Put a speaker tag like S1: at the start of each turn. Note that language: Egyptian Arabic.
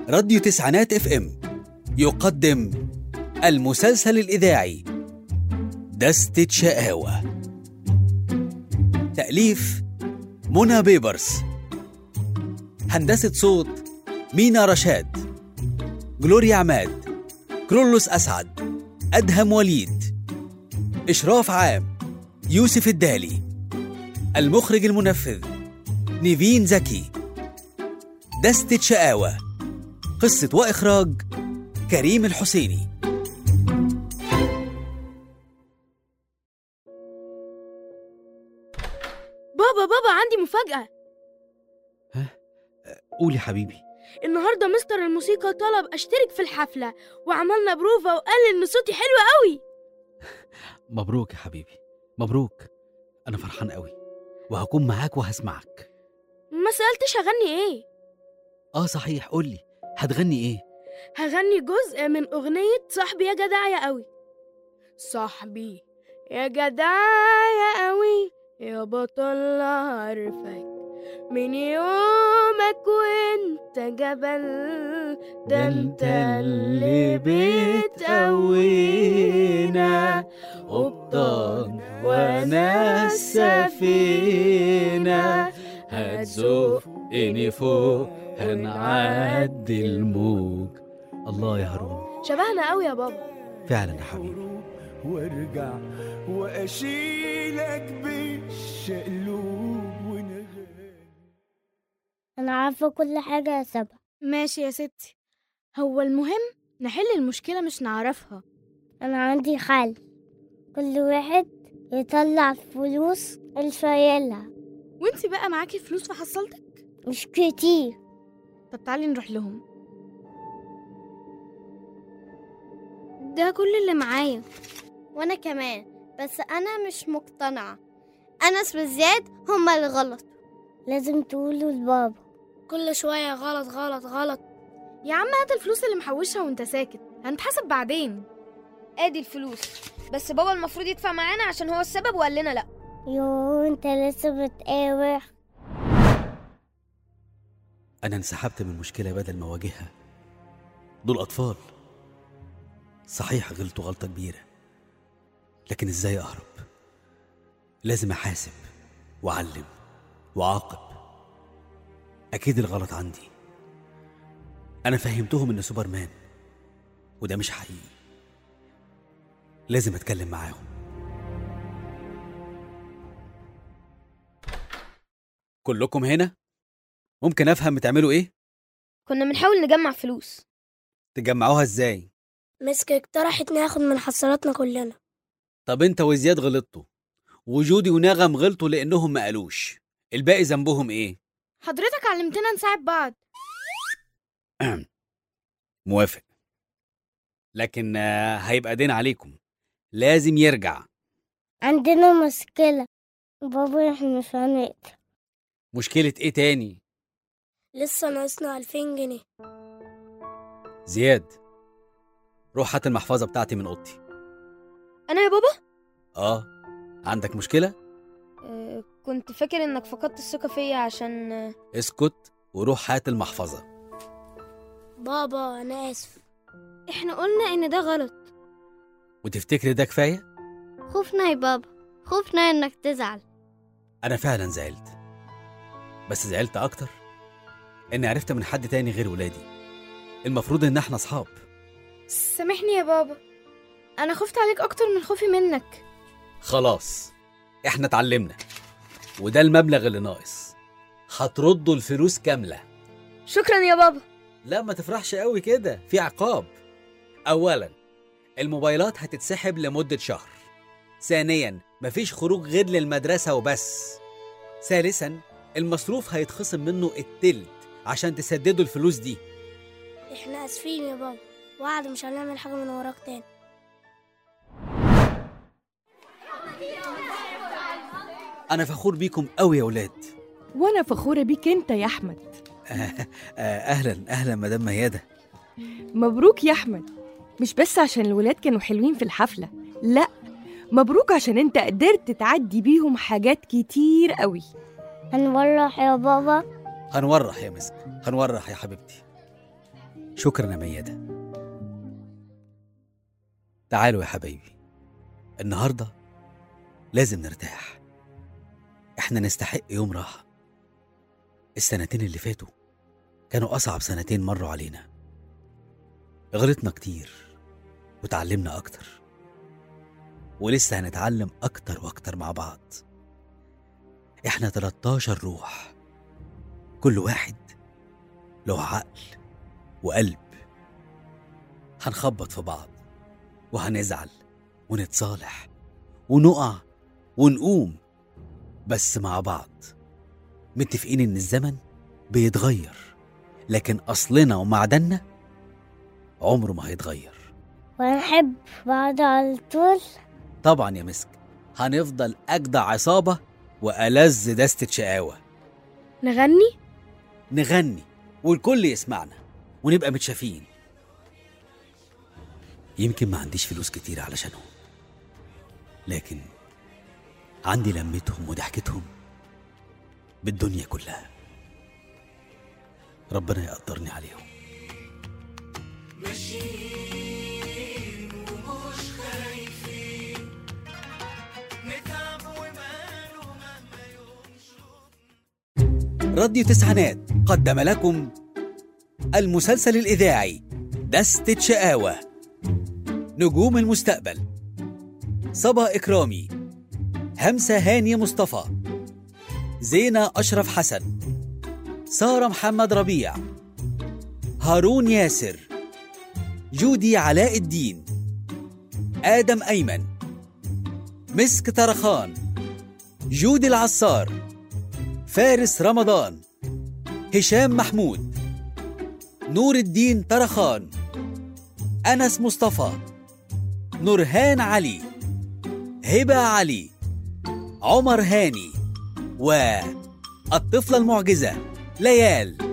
S1: راديو تسعينات اف ام يقدم المسلسل الإذاعي دستة شقاوة تأليف منى بيبرس هندسة صوت مينا رشاد جلوريا عماد كرولوس أسعد أدهم وليد إشراف عام يوسف الدالي المخرج المنفذ نيفين زكي دستة شقاوة قصة وإخراج كريم الحسيني
S2: بابا بابا عندي مفاجأة
S3: قول يا حبيبي
S2: النهاردة مستر الموسيقى طلب أشترك في الحفلة وعملنا بروفا وقال إن صوتي حلو قوي
S3: مبروك يا حبيبي مبروك انا فرحان قوي وهكون معاك وهسمعك
S2: ما سألتش هغني إيه
S3: اه صحيح قول لي هتغني ايه
S2: هغني جزء من أغنية صاحبي يا جدع يا قوي صاحبي يا جدع يا قوي يا بطل عارفك من يومك وانت جبل ده انت اللي بتقوينا قبطان وانا السفينة
S3: هتزقني فوق هنعدي الموج الله يا هارون
S2: شبهنا قوي يا بابا
S3: فعلا يا حبيبي
S4: وارجع واشيلك بالشقلوب ونغني
S5: أنا عارفة كل حاجة يا سبا
S2: ماشي يا ستي هو المهم نحل المشكلة مش نعرفها
S5: أنا عندي حل كل واحد يطلع فلوس اللي شايلها
S2: وانتي بقى معاكي فلوس في حصلتك
S5: مش كتير
S2: طب تعالي نروح لهم ده كل اللي معايا
S5: وأنا كمان بس أنا مش مقتنعة أنس وزياد هما اللي غلط لازم تقولوا لبابا
S2: كل شوية غلط غلط غلط يا عم هات الفلوس اللي محوشها وانت ساكت هنتحاسب بعدين
S6: ادي الفلوس بس بابا المفروض يدفع معانا عشان هو السبب وقال لنا لا
S5: يو انت لسه بتقاوح
S3: انا انسحبت من المشكله بدل ما اواجهها دول اطفال صحيح غلطوا غلطه كبيره لكن ازاي اهرب لازم احاسب واعلم واعاقب اكيد الغلط عندي انا فهمتهم ان سوبرمان وده مش حقيقي لازم اتكلم معاهم
S1: كلكم هنا ممكن أفهم بتعملوا إيه؟
S6: كنا بنحاول نجمع فلوس
S1: تجمعوها إزاي؟
S5: مسك اقترحت ناخد من حصلاتنا كلنا
S1: طب أنت وزياد غلطتوا وجودي ونغم غلطوا لأنهم ما قالوش الباقي ذنبهم إيه؟
S2: حضرتك علمتنا نساعد بعض
S1: موافق لكن آه، هيبقى دين عليكم لازم يرجع
S5: عندنا مشكلة بابا احنا مش هنقدر
S1: مشكلة إيه تاني؟
S5: لسه ناقصنا ألفين جنيه
S1: زياد روح هات المحفظة بتاعتي من أوضتي
S6: انا يا بابا
S1: آه عندك مشكلة؟
S6: آه كنت فاكر انك فقدت الثقة فيا عشان آه،
S1: اسكت وروح هات المحفظة
S5: بابا أنا آسف
S2: احنا قلنا ان ده غلط
S1: وتفتكري ده كفاية؟
S5: خوفنا يا بابا خوفنا إنك تزعل
S1: أنا فعلا زعلت بس زعلت أكتر إني عرفت من حد تاني غير ولادي المفروض إن إحنا أصحاب
S2: سامحني يا بابا انا خفت عليك اكتر من خوفي منك
S1: خلاص إحنا اتعلمنا وده المبلغ اللي ناقص هتردوا الفلوس كاملة
S6: شكرا يا بابا
S1: لا ما تفرحش قوي كده في عقاب أولا الموبايلات هتتسحب لمدة شهر ثانيا مفيش خروج غير للمدرسة وبس ثالثا المصروف هيتخصم منه التلت عشان تسددوا الفلوس دي
S5: احنا آسفين يا بابا وعد مش هنعمل حاجة من وراك تاني
S1: أنا فخور بيكم قوي يا ولاد
S7: وانا فخوره بيك انت يا احمد
S1: آه، آه، أهلا أهلا مدام ميادة
S7: مبروك يا احمد مش بس عشان الولاد كانوا حلوين في الحفله لا مبروك عشان انت قدرت تعدي بيهم حاجات كتير قوي
S5: هنورح يا بابا
S1: هنورح يا مسك هنورح يا حبيبتي شكرا يا ميادة تعالوا يا حبايبي النهاردة لازم نرتاح احنا نستحق يوم راحة السنتين اللي فاتوا كانوا أصعب سنتين مروا علينا غلطنا كتير وتعلمنا أكتر ولسه هنتعلم أكتر وأكتر مع بعض احنا 13 روح كل واحد له عقل وقلب هنخبط في بعض وهنزعل ونتصالح ونقع ونقوم بس مع بعض متفقين ان الزمن بيتغير لكن اصلنا ومعدننا عمره ما هيتغير
S5: ونحب بعض على طول
S1: طبعا يا مسك هنفضل اجدع عصابه والذ دستة شقاوه
S2: نغني
S1: نغني والكل يسمعنا ونبقى متشافين يمكن ما عنديش فلوس كتير علشانهم لكن عندي لمتهم وضحكتهم بالدنيا كلها ربنا يقدرني عليهم راديو تسعينات قدم لكم المسلسل الإذاعي دستة شقاوة نجوم المستقبل صبا إكرامي همسة هاني مصطفى زينة أشرف حسن سارة محمد ربيع هارون ياسر جودي علاء الدين آدم أيمن مسك طرخان جود العصار فارس رمضان هشام محمود نور الدين طرخان أنس مصطفى نورهان علي هبة علي عمر هاني والطفلة المعجزة ليال